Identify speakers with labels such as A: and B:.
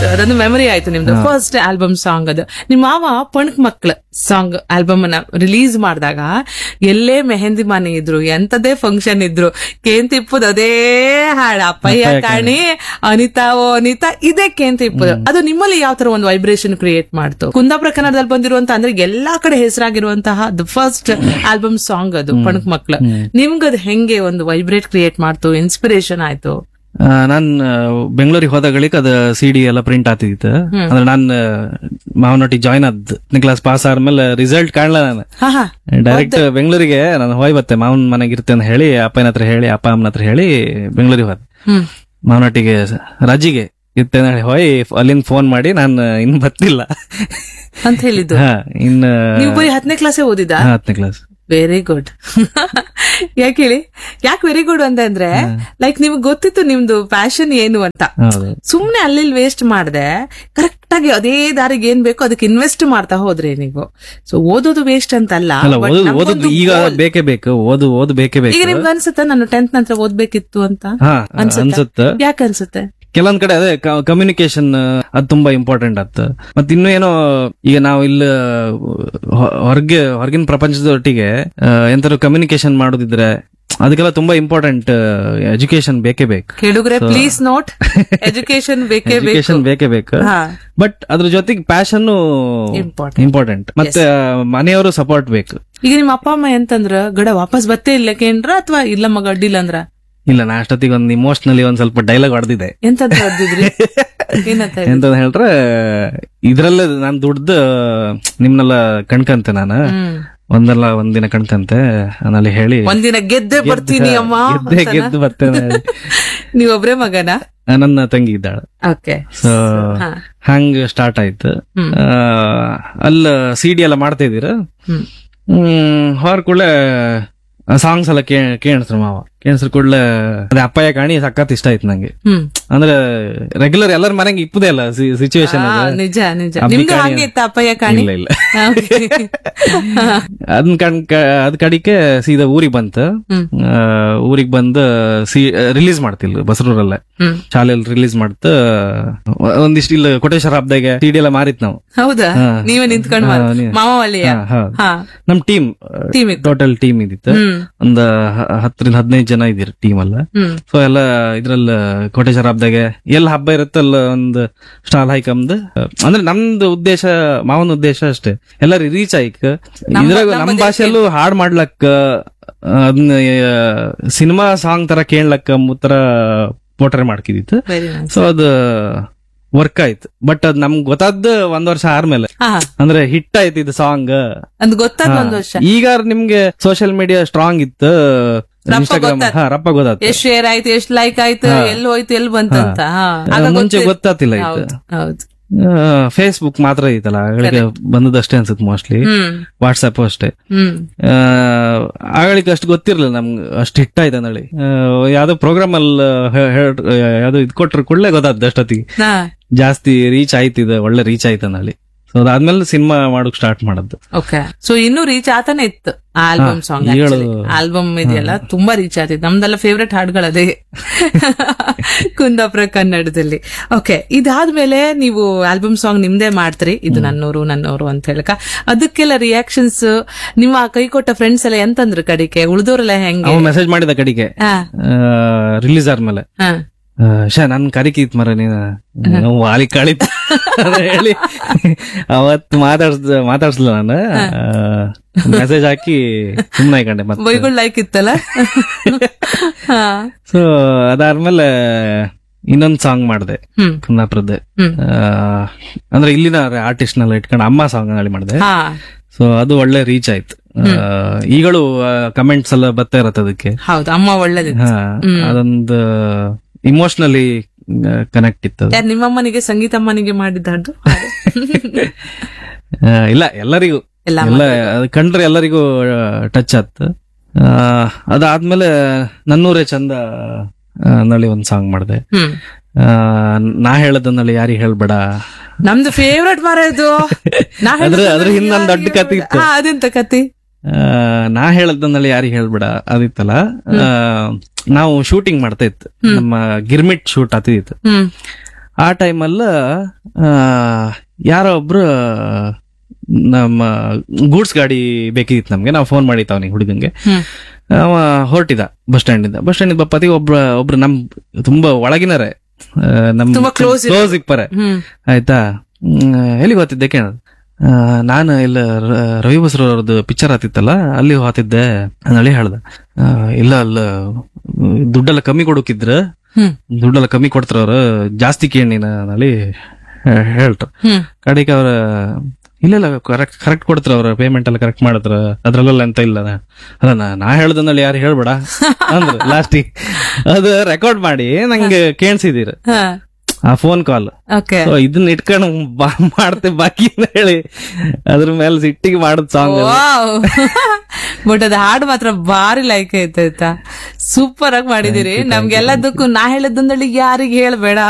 A: ಅದೊಂದು ಮೆಮರಿ ಆಯ್ತು ನಿಮ್ದು ಫಸ್ಟ್ ಆಲ್ಬಮ್ ಸಾಂಗ್ ಅದು ನಿಮ್ಮ ಮಾವ ಪಣಕ್ ಮಕ್ಳ ಸಾಂಗ್ ಆಲ್ಬಮ್ ಅನ್ನ ರಿಲೀಸ್ ಮಾಡಿದಾಗ ಎಲ್ಲೇ ಮೆಹಂದಿ ಮನೆ ಇದ್ರು ಎಂತದೇ ಫಂಕ್ಷನ್ ಇದ್ರು ಕೇಂತಿ ಇಪ್ಪುದು ಅದೇ ಹಾಡ ಅಪ್ಪಯ್ಯ ಕಾಣಿ ಅನಿತಾ ಓ ಅನಿತಾ ಇದೇ ಕೇಂತಿ ಇಪ್ಪುದು ಅದು ನಿಮ್ಮಲ್ಲಿ ಯಾವ ತರ ಒಂದು ವೈಬ್ರೇಷನ್ ಕ್ರಿಯೇಟ್ ಮಾಡ್ತು ಕುಂದಾಪುರ ಕನ್ನಡದಲ್ಲಿ ಬಂದಿರುವಂತ ಅಂದ್ರೆ ಎಲ್ಲಾ ಕಡೆ ಹೆಸರಾಗಿರುವಂತಹ ದ ಫಸ್ಟ್ ಆಲ್ಬಮ್ ಸಾಂಗ್ ಅದು ಪಣಕ್ ಮಕ್ಳ ನಿಮ್ಗದ್ ಹೆಂಗೆ ಒಂದು ವೈಬ್ರೇಟ್ ಕ್ರಿಯೇಟ್ ಮಾಡ್ತು ಇನ್ಸ್ಪಿರೇಷನ್ ಆಯ್ತು
B: ನಾನ್ ಬೆಂಗಳೂರಿಗೆ ಹೋದಾಗಳಿಕ್ ಅದ ಸಿ ಡಿ ಎಲ್ಲ ಪ್ರಿಂಟ್ ಆತಿತ್ತು ಅಂದ್ರೆ ನಾನ್ ಮಾವನೊಟ್ಟಿಗೆ ಜಾಯ್ನ್ ಆದ್ ಕ್ಲಾಸ್ ಪಾಸ್ ಆದ್ಮೇಲೆ ರಿಸಲ್ಟ್ ಕಾಣಲ್ಲ ನಾನು
A: ಹಾ ಹಾ
B: ಡೈರೆಕ್ಟ್ ಬೆಂಗಳೂರಿಗೆ ನಾನು ಹೋಯ್ ಬತ್ತೆ ಮಾವನ್ ಮನೆಗೆ ಇರ್ತೆ ಅಂತ ಹೇಳಿ ಅಪ್ಪನ ಹತ್ರ ಹೇಳಿ ಅಪ್ಪ ಅಮ್ಮನ ಹತ್ರ ಹೇಳಿ ಬೆಂಗಳೂರಿಗೆ ಹೋದೆ
A: ಹ್ಮ್
B: ಮಾವನೊಟ್ಟಿಗೆ ರಜಿಗೆ ಇರ್ತೆ ಅಂತ ಹೇಳಿ ಹೋಯ್ ಅಲ್ಲಿಂದ ಫೋನ್ ಮಾಡಿ ನಾನು ಇನ್ ಬತ್ತಿಲ್ಲ
A: ಅಂತ ಹೇಳಿದ್ದು
B: ಹಾ ಇನ್
A: ನೀವು ಬರೀ ಹತ್ತನೇ ಕ್ಲಾಸೇ ಓದಿದ
B: ಹತ್ತನೇ ಕ್ಲಾಸ್
A: ವೆರಿ ಗುಡ್ ಯಾಕೆ ಹೇಳಿ ಯಾಕೆ ವೆರಿ ಗುಡ್ ಅಂತ ಅಂದ್ರೆ ಲೈಕ್ ನಿಮ್ಗೆ ಗೊತ್ತಿತ್ತು ನಿಮ್ದು ಪ್ಯಾಷನ್ ಏನು ಅಂತ
B: ಹೌದು
A: ಸುಮ್ನೆ ಅಲ್ಲಿ ವೇಸ್ಟ್ ಮಾಡ್ದೆ ಕರೆಕ್ಟ್ ಆಗಿ ಅದೇ ದಾರಿಗೆ ಏನ್ ಬೇಕೋ ಅದಕ್ಕೆ ಇನ್ವೆಸ್ಟ್ ಮಾಡ್ತಾ ಹೋದ್ರಿ ನೀವು ಸೊ ಓದೋದು ವೇಸ್ಟ್ ಅಂತಲ್ಲ
B: ಅಲ್ಲ
A: but
B: ಓದು
A: ನಮ್ಗೊಂದು
B: ಓದೋದು ಈಗ
A: goal.
B: ಬೇಕೇ ಬೇಕು ಓದು ಓದು ಬೇಕೇ ಬೇಕು
A: ಈಗ ನಿಮ್ಗೆ ಅನ್ಸುತ್ತಾ ನಾನು ಟೆಂತ್ ನಂತರ ಓದ್ಬೇಕಿತ್ತು ಅಂತ
B: ಹಾ
A: ಅನ್ಸುತ್ತಾ?
B: ಅನ್ಸುತ್ತೆ
A: ಯಾಕೆ ಅನ್ಸುತ್ತೆ
B: ಕೆಲವೊಂದ್ ಕಡೆ ಅದೇ ಕಮ್ಯುನಿಕೇಶನ್ ಅದು ತುಂಬಾ ಇಂಪಾರ್ಟೆಂಟ್ ಆತ್ ಮತ್ತೆ ಇನ್ನು ಏನೋ ಈಗ ನಾವು ಇಲ್ಲಿ ಹೊ- ಹೊರಗೆ ಹೊರಗಿನ ಪ್ರಪಂಚದೊಟ್ಟಿಗೆ ಎಂತಾರು ಕಮ್ಯುನಿಕೇಶನ್ ಮಾಡೋದಿದ್ರೆ ಅದಕ್ಕೆಲ್ಲ ತುಂಬಾ ಇಂಪಾರ್ಟೆಂಟ್ ಎಜುಕೇಶನ್ ಬೇಕೇ ಬೇಕು
A: ಕೇಳುಗ್ರೆ ಪ್ಲೀಸ್ ನೋಟ್ ಎಜುಕೇಶನ್ ಬೇಕೇ ಬೇಕು
B: ಎಜುಕೇಶನ್ ಬೇಕೇ ಬೇಕು
A: ಹಾ
B: ಬಟ್ ಅದ್ರ ಜೊತೆಗೆ ಪ್ಯಾಷನ್
A: Important.
B: ಇಂಪಾರ್ಟೆಂಟ್ ಮತ್ತೆ ಮನೆಯವರು ಸಪೋರ್ಟ್ ಬೇಕು
A: ಈಗ ನಿಮ್ಮ ಅಪ್ಪ ಅಮ್ಮ ಎಂತಂದ್ರ ಗಡ ವಾಪಸ್ ಬತ್ತೇ ಇಲ್ಲ ಕೇಂದ್ರ ಅಥವಾ ಇಲ್ಲ ಮಗ ಅಡ್ಡಿಲ್ಲ ಅಂದ್ರ
B: ಇಲ್ಲ ನಾ ಅಷ್ಟೊತ್ತಿಗೆ ಒಂದು ಇಮೋಷನಲಿ ಒಂದ್ ಸ್ವಲ್ಪ ಡೈಲಾಗ್ ಹೊಡೆದಿದೆ
A: ಎಂತಂತ ಓದಿದ್ರಿ ಏನಂತ ಹೇಳಿ?
B: ಎಂತ ಹೇಳ್ರೆ ಇದ್ರಲ್ಲೇ ನಾನ್ ದುಡ್ದು ನಿಮ್ನೆಲ್ಲ ಕಣ್ಕಂತೆ ನಾನು
A: ಹ್ಮ್
B: ಒಂದಲ್ಲ ಒಂದಿನ ಕಣ್ಕಂತೆ ಅಲ್ಲಿ ಹೇಳಿ
A: ಒಂದಿನ ಗೆದ್ದೆ ಬರ್ತೀನಿ ಅಮ್ಮ
B: ಗೆದ್ದೆ ಗೆದ್ದು ಬರ್ತೇನೆ ಹೇಳಿ.
A: ನೀವೊಬ್ರೇ ಮಗನ
B: ಆ, ನನ್ನ ತಂಗಿ ಇದ್ದಾಳೆ
A: ಓಕೆ
B: ಸೊ
A: ಹಾ.
B: ಹಂಗ್ ಸ್ಟಾರ್ಟ್ ಆಯ್ತು
A: ಹ್ಮ್.
B: ಆ, ಅಲ್ಲ ಸಿ ಡಿ ಎಲ್ಲ ಮಾಡ್ತಾ ಇದೀರ
A: ಹ್ಮ್
B: ಹ್ಮ್ ಹೊರ ಕೂಡಲೇ ಸಾಂಗ್ಸ್ ಎಲ್ಲ ಕೇಳಿಸ್ರು ಮಾವ ಕೇಳಿಸ್ರು ಕೂಡಲೇ ಅದೇ ಅಪ್ಪಯ್ಯ ಕಾಣಿ ಸಖತ್ ಇಷ್ಟ ಆಯ್ತು ನಂಗೆ
A: ಹ್ಮ್
B: ಅಂದ್ರೆ ರೆಗ್ಯುಲರ್ ಎಲ್ಲರ ಮನೆಗೆ ಇಪ್ಪದೇ ಅಲ್ಲ ಸಿಚುವೇಶನ್
A: ಆ, ನಿಜ ನಿಜ
B: ಅಬ್ಬಿ
A: ನಿಮ್ದು
B: ಕಾಣಿ
A: ಹಂಗೆ ಇತ್ತ ಅಪ್ಪಯ್ಯ ಕಾಣಿ
B: ಇಲ್ಲ ಇಲ್ಲ
A: ಆ, okay.
B: ಅದನ್ ಕಣ್ ಅದ್ ಕಡಿಕೆ ಸೀದಾ ಊರಿಗೆ ಬಂತ
A: ಹ್ಮ್.
B: ಊರಿಗೆ ಬಂದು ಸಿ ರಿಲೀಸ್ ಮಾಡ್ತಿಲ್ಲ ಬಸರೂರಲ್ಲೇ
A: ಹ್ಮ್
B: ಶಾಲೆಯಲ್ಲಿ ರಿಲೀಸ್ ಮಾಡ್ತ ಒಂದಿಷ್ಟು ಇಲ್ಲ ಕೋಟೇಶ್ವರ ಹಬ್ಬದಾಗೆ ಸಿ ಡಿ ಎಲ್ಲ ಮಾರಿತ್ ನಾವು
A: ಹೌದಾ
B: ಹಾ.
A: ನೀವೇ ನಿಂತ್ಕೊಂಡ್
B: ಹಾ,
A: ಮಾಡ್-
B: ನೀವೇ.
A: ಮಾವ ಅಲ್ಲಿಯ
B: ಹಾ, ಹೌದು.
A: ಹಾ
B: ನಮ್ ಟೀಮ್
A: Team ಇತ್ತು.
B: ಟೋಟಲ್ ಟೀಮ್ ಇದಿತ್ತು
A: ಹ್ಮ್
B: ಒಂದ್ ಹ- ಹತ್ತರಿಂದ ಹದಿನೈದು ಜನ ಇದ್ದೀರಿ ಟೀಮ್ ಅಲ್ಲ
A: ಹ್ಮ್
B: ಸೊ ಎಲ್ಲ ಇದ್ರಲ್ಲ ಕೋಟೇಶ್ವರ ಹಬ್ಬದಾಗೆ ಎಲ್ಲಿ ಹಬ್ಬ ಇರುತ್ತಲ್ಲ ಒಂದು ಸ್ಟಾಲ್ ಹಾಕಂದ್ ಅಂದ್ರೆ ನಮ್ದು ಉದ್ದೇಶ ಮಾವನ ಉದ್ದೇಶ ಅಷ್ಟೇ ಎಲ್ಲರಿಗೂ ರೀಚ್ ಆಯ್ಕ ಇದ್ರಾಗ
A: ನಮ್ಮ
B: ನಮ್ ಭಾಷೆಯಲ್ಲೂ ಹಾಡ್ ಮಾಡ್ಲಕ್ಕ ಅದನ್ನ ಸಿನಿಮಾ ಸಾಂಗ್ ತರ ಕೇಳ್ಲಕ್ಕ ಮುತ್ತರ ಪೋಟ್ರೆ ಮಾಡ್ಕಿದಿತ್ತು
A: ವೆರಿ ನೈಸ್
B: ಸೊ ಅದು ವರ್ಕ್ ಆಯ್ತು ಬಟ್ ಅದ್ ನಮ್ಗ್ ಗೊತ್ತಾದ ಒಂದ್ ವರ್ಷ ಆದ್ಮೇಲೆ
A: ಹಾ
B: ಅಂದ್ರೆ ಹಿಟ್ ಆಯ್ತು ಇದು ಸಾಂಗ್
A: ಅಂದ್ ಗೊತ್ತಾದ ಒಂದ್ ವರ್ಷ
B: ಈಗ ನಿಮ್ಗೆ ಸೋಷಿಯಲ್ ಮೀಡಿಯಾ ಸ್ಟ್ರಾಂಗ್ ಇತ್ತು ಇನ್ಸ್ಟಾಗ್ರಾಮ್
A: ಗೊತ್ತಾತ್.
B: ಹಾ ರಪ್ಪ ಗೊತ್ತಾಯ್ತು
A: ಎಷ್ಟ್ ಶೇರ್ ಆಯ್ತು ಎಷ್ಟ್ ಲೈಕ್ ಆಯ್ತು ಎಲ್ಲಿ ಹೋಯ್ತು ಎಲ್ಲಿ ಬಂತಂತ ಹಾ ಆಗ
B: ಮುಂಚೆ
A: ಗೊತ್ತಿರ್-
B: ಗೊತ್ತಾತಿಲ್ಲ ಇದು
A: ಹೌದು ಹೌದು
B: ಫೇಸ್ಬುಕ್ ಮಾತ್ರ ಐತಲ್ಲ ಅಗಳಿಗೆ ಬಂದದಷ್ಟೇ ಅನ್ಸುತ್ತೆ ಮೋಸ್ಟ್ಲಿ
A: ಹ್ಮ್
B: ವಾಟ್ಸ್ಆಪ್ ಅಷ್ಟೇ
A: ಹ್ಮ್
B: ಆಗಳಿಗೆ ಅಷ್ಟು ಗೊತ್ತಿರ್ಲಿಲ್ಲ ನಮ್ಗೆ ಅಷ್ಟು ಹಿಟ್ ಆಯ್ತು ಅಂದಳಿ ಯಾವ್ದೋ ಪ್ರೋಗ್ರಾಮ್ ಅಲ್ಲಿ ಯಾವ್ದೋ ಇದ್ ಕೊಟ್ರು ಕೂಡಲೇ ಗೊತ್ತಾದ್ ಅಷ್ಟೊತ್ತಿಗೆ
A: ಹಾ
B: ಜಾಸ್ತಿ ರೀಚ್ ಆಯ್ತು ಇದು ಒಳ್ಳೆ ರೀಚ್ ಆಯ್ತು ಅಂದಳಿ ಸೊ ಅದಾದ್ಮೇಲೆ ಸಿನಿಮಾ ಮಾಡೋಕ್ ಸ್ಟಾರ್ಟ್ ಮಾಡದ್ದು
A: ಓಕೆ ಸೊ ಇನ್ನೂ ರೀಚ್ ಆತಾನೆ ಇತ್ತು ಆಲ್ಬಮ್
B: ಹಾ,
A: ಸಾಂಗ್
B: ಏಳು-
A: ಆಲ್ಬಮ್ ಇದೆಯಲ್ಲ ತುಂಬಾ ರೀಚ್ ಆಗ್ತಿತ್ತು ನಮ್ದೆಲ್ಲ ಫೇವ್ರೆಟ್ ಹಾಡುಗಳದೇ ಕುಂದಾಪುರ ಕನ್ನಡದಲ್ಲಿ ಓಕೆ ಇದಾದ್ಮೇಲೆ ನೀವು ಆಲ್ಬಮ್ ಸಾಂಗ್ ನಿಮ್ದೇ ಮಾಡ್ತೀರಿ ಇದು ನನ್ನೂರು ನನ್ನೂರು ಅಂತ ಹೇಳಕ ಅದಕ್ಕೆಲ್ಲ ರಿಯಾಕ್ಷನ್ಸ್ ನಿಮ್ಮ ಕೈ ಕೊಟ್ಟ ಫ್ರೆಂಡ್ಸ್ ಎಲ್ಲ ಎಂತಂದ್ರು ಕಡಿಕೆ ಉಳ್ದೋರೆಲ್ಲ ಹೆಂಗೆ
B: ಅವ ಮೆಸೇಜ್ ಮಾಡಿದ ಕಡೆಗೆ
A: ಹಾ
B: ರಿಲೀಸ್ ಆದ್ಮೇಲೆ
A: ಹಾ
B: ಆ, ಶಾ ನನ್ ಕರಿಕಿತ್ ಮರ ನೀನು ನಾವು ವಾಲಿ ಕಳಿತ್ ಅಂತ ಹೇಳಿ ಅವತ್ ಮಾತಾಡ್ಸ್ ಮಾತಾಡ್ಸ್ಲಿಲ್ಲ ನಾನು ಮೆಸೇಜ್ ಹಾಕಿ ಸುಮ್ನೆ ಆಯ್ಕೊಂಡೆ ಮತ್ತೆ
A: ಬೈಗಳು ಲೈಕ್ ಇತ್ತಲ್ಲ ಹಾ
B: ಸೊ ಅದಾದ್ಮೇಲೆ ಇನ್ನೊಂದ್ ಸಾಂಗ್ ಮಾಡಿದೆ
A: ಹ್ಮ್
B: ಕುಂದಾಪುರದ್ದು
A: ಹ್ಮ್
B: ಆ, ಅಂದ್ರೆ ಇಲ್ಲಿನ ಆರ್ಟಿಸ್ಟ್ ನೆಲ್ಲ ಇಟ್ಕೊಂಡು ಅಮ್ಮ ಸಾಂಗ್ ಹೇಳಿ ಮಾಡಿದೆ
A: ಹಾ
B: ಸೊ ಅದು ಒಳ್ಳೆ ರೀಚ್ ಆಯ್ತು ಆ, ಈಗಳು ಕಮೆಂಟ್ಸ್ ಎಲ್ಲ ಬರ್ತಾ ಇರತ್ತೆ ಅದಕ್ಕೆ
A: ಹೌದು ಅಮ್ಮ ಒಳ್ಳೇದಿತ್ತು
B: ಹಾ ಅದೊಂದು ಇಮೋಷನಲಿ ಕನೆಕ್ಟ್ ಇತ್ತು ಅದು.
A: ಯಾರು ನಿಮ್ಮಮ್ಮನಿಗೆ ಸಂಗೀತಮ್ಮನಿಗೆ ಮಾಡಿದ್ದ ಹಾಡು
B: ಆ, ಇಲ್ಲ ಎಲ್ಲರಿಗೂ
A: ಎಲ್ಲ
B: ಎಲ್ಲ ಅದ್ ಕಂಡ್ರೆ ಎಲ್ಲರಿಗೂ ಟಚ್ ಆತ್ ಆ, ಅದಾದ್ಮೇಲೆ ನನ್ನೂರೇ ಚಂದ ಆ, ನಳಿ ಒಂದ್ ಸಾಂಗ್ ಮಾಡಿದೆ
A: ಹ್ಮ್
B: ನಾ ಹೇಳದನ್ನಲ್ಲಿ ಯಾರಿಗೆ ಹೇಳ್ಬೇಡ
A: ನಮ್ದು ಫೇವ್ರೆಟ್ ಮರ ಇದು ನಾ
B: ಅದ್ರ
A: ಹೇಳಿದ್ದು
B: ಅದ್ರ ಹಿಂದ್ ಒಂದ್ ದೊಡ್ಡ ಕತೆ ಇತ್ತು
A: ಹಾ ಅದೆಂತ ಕತೆ
B: ಆ, ನಾ ಹೇಳದನ್ನಲ್ಲಿ ಯಾರಿಗೆ ಹೇಳ್ಬೇಡ ಅದಿತ್ತಲ್ಲ ಆ, ನಾವು ಶೂಟಿಂಗ್ ಮಾಡ್ತಾ ಇತ್ತು ನಮ್ಮ ಗಿರ್ಮಿಟ್ ಶೂಟ್ ಆತಿತ್ತು
A: ಹ್ಮ್
B: ಆ ಟೈಮಲ್ಲ ಯಾರೋ ಒಬ್ರು ನಮ್ಮ ಗೂಡ್ಸ್ ಗಾಡಿ ಬೇಕಿತ್ತು ನಮ್ಗೆ ನಾವು ಫೋನ್ ಮಾಡಿತ್ತು ಅವನಿಗೆ ಹುಡುಗಂಗೆ
A: ಹ್ಮ್
B: ಅವ ಹೊರಟಿದ ಬಸ್ ಸ್ಟ್ಯಾಂಡ್ ಇಂದ ಬಸ್ ಸ್ಟ್ಯಾಂಡ್ ಬಪ್ಪತಿ ಒಬ್ರ ಒಬ್ರು ನಮ್ ತುಂಬಾ ಒಳಗಿನರೆ ಆ, ನಮ್
A: ತುಂಬಾ close ಇರೋರು.
B: ಕ್ಲೋಸ್ ಇಪ್ಪರೆ
A: ಹ್ಮ್
B: ಆಯ್ತಾ ಹ್ಮ್, ಎಲ್ಲಿಗೆ ಹೋಗ್ತಿದ್ದೆ ಕೇಳ ನಾನು ಇಲ್ಲ ರ- ರವಿ ಬಸ್ರು ಅವ್ರದ್ದು ಪಿಕ್ಚರ್ ಆತಿತ್ತಲ್ಲ ಅಲ್ಲಿ ಹೋಗ್ತಿದ್ದೆ ಅಂದೇಳಿ ಹೇಳ್ದ ಆ, ಇಲ್ಲ ಅಲ್ಲ ದುಡ್ಡೆಲ್ಲ ಕಮ್ಮಿ ಕೊಡೋಕಿದ್ರ
A: ಹ್ಮ್
B: ದುಡ್ಡೆಲ್ಲ ಕಮ್ಮಿ ಕೊಡ್ತಾರ ಅವ್ರು ಜಾಸ್ತಿ ಕೇಳಿನ ಅಂದೇಳಿ ಹೇಳ್ರು
A: ಹ್ಮ್
B: ಕಡೆಗೆ ಅವ್ರ ಇಲ್ಲ ಇಲ್ಲ ಕರೆಕ್ಟ್ ಕರೆಕ್ಟ್ ಕೊಡ್ತಾರ ಅವ್ರ ಪೇಮೆಂಟ್ ಎಲ್ಲ ಕರೆಕ್ಟ್ ಮಾಡತ್ರ ಅದ್ರಲ್ಲೆಲ್ಲ ಎಂತ ಇಲ್ಲ ನಾ- ಅಲ್ಲ ನಾ ನಾ ಹೇಳ್ದಂದಲ್ಲಿ ಯಾರು ಹೇಳ್ಬೇಡ ಅಂದ್ರ ಲಾಸ್ಟಿಗೆ ಅದು ರೆಕಾರ್ಡ್ ಮಾಡಿ ನಂಗೆ ಕೇಳಿಸಿದೀರ
A: ಹಾ
B: ಆ ಫೋನ್ ಕಾಲ್
A: ಓಕೆ
B: ಸೊ ಇದನ್ನ ಇಟ್ಕೊಂಡು ಬಾ ಮಾಡ್ತೆ ಬಾಕಿ ಅಂತ ಹೇಳಿ ಅದ್ರ ಮೇಲೆ ಸಿಟ್ಟಿಗೆ ಮಾಡೋದ್ ಸಾಂಗ್
A: ವಾವ್ ಬಟ್ ಅದ್ ಹಾಡು ಮಾತ್ರ ಭಾರಿ ಲೈಕ್ ಐತೆ ಆಯ್ತಾ ಸೂಪರ್ ಆಗಿ ಮಾಡಿದಿರಿ ನಮ್ಗೆಲ್ಲದಕ್ಕೂ ನಾ ಹೇಳಿದ್ದಂದಳಿ ಯಾರಿಗೆ ಹೇಳ್ಬೇಡ